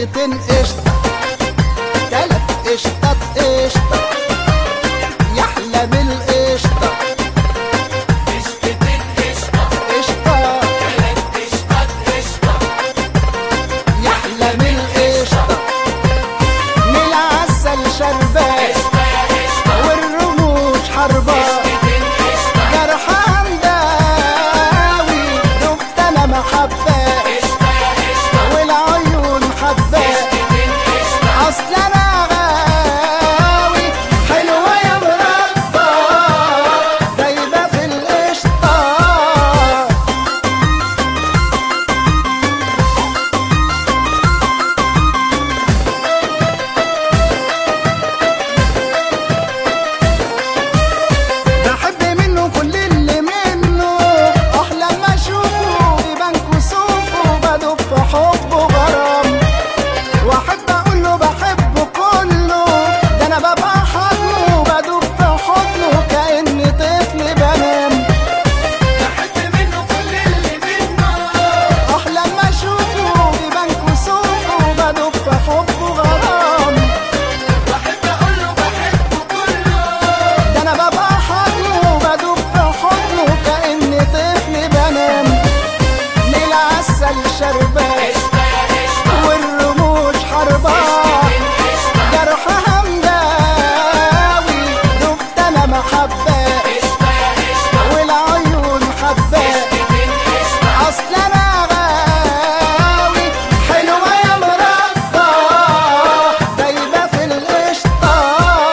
قشطتين قشطة تلات قشطات قشطة يحلى من القشطة قشطة يحلى من القشطة من العسل شربات والرموش حربات جرحان داوي دفت انا محبة والعيون حبة اصل انا غاوي حلوة يا مربى دايبة في القشطة بحب منه كل اللي منه احلى ما اشوفه يبان كسوفه بدوب في حبه غرام واحب اقول له بحبه كله ده انا ببقى حضنه بدوب في حضنه كاني طفل بنام احلى ما اشوفه يبان كسوفه بدوب في حبه غرام ده انا ببقى حضنه بدوب في حضنه كاني طفل بنام من العسل شربان والرموش حربان جرحها مداوي دفت انا محبة والعيون حبة اصل انا غاوي حلوة يا مربى دايبة في القشطة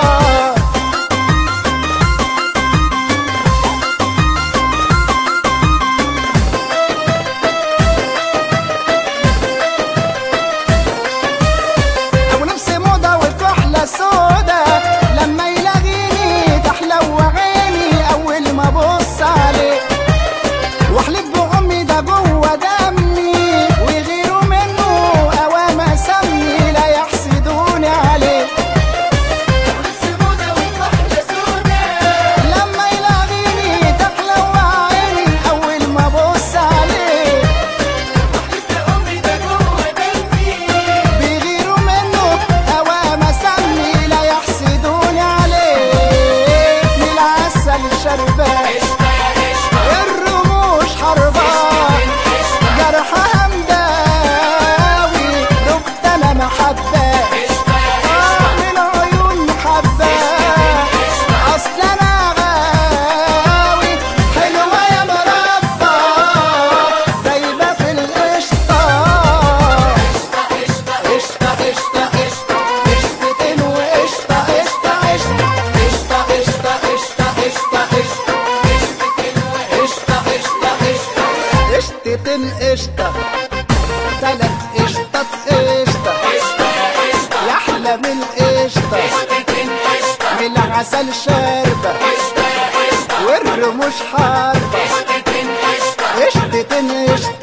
ابو نفس موضة وكحلة سودا لما يلاقيني تحلو عيني اول ما ابص عليه واحلف بامي ده جوه دمي ويغيروا منه اوام اسمي لا يحسدوني عليه لما يلاقيني تحلو عيني اول ما ابص عليه بيغيروا منه اوام اسمي لا يحسدوني عليه من العسل شربان الرموش حربان جرحها مداوي دفت انا محبة آه من العيون محبة اصل انا غاوي حلوة يا مربى دايبة في القشطة قشطة قشطة قشطة قشطتين وقشطة قشطة قشطة قشطة قشطة قشطة قشطة قشطة قشطة قشطة قشطتين قشطة تلات قشطات قشطة يحلى من القشطة من العسل شاربة والرموش حاربة قشطتين قشطة